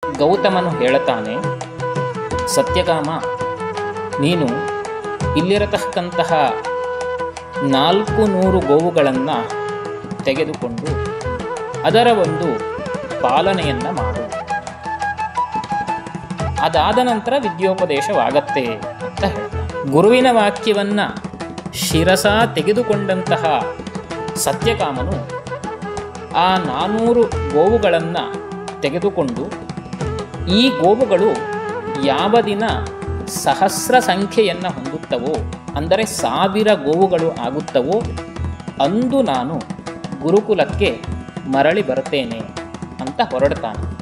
ಗೌತಮನು ಹೇಳುತ್ತಾನೆ ಸತ್ಯಕಾಮ ನೀನು ಇಲ್ಲಿರತಕ್ಕಂತಹ ನಾಲ್ಕು ನೂರು ಗೋವುಗಳನ್ನು ತೆಗೆದುಕೊಂಡು ಅದರ ಒಂದು ಪಾಲನೆಯನ್ನು ಮಾಡು ಅದಾದ ನಂತರ ವಿದ್ಯೋಪದೇಶವಾಗತ್ತೆ ಅಂತ ಹೇಳ್ತಾರೆ ಗುರುವಿನ ವಾಕ್ಯವನ್ನ ಶಿರಸ ತೆಗೆದುಕೊಂಡಂತಹ ಸತ್ಯಕಾಮನು ಆ ನಾನೂರು ಗೋವುಗಳನ್ನು ತೆಗೆದುಕೊಂಡು ಈ ಗೋವುಗಳು ಯಾವ ದಿನ ಸಹಸ್ರ ಸಂಖ್ಯೆಯನ್ನು ಹೊಂದುತ್ತವೋ ಅಂದರೆ ಸಾವಿರ ಗೋವುಗಳು ಆಗುತ್ತವೋ ಅಂದು ನಾನು ಗುರುಕುಲಕ್ಕೆ ಮರಳಿ ಬರುತ್ತೇನೆ ಅಂತ ಹೊರಡ್ತಾನೆ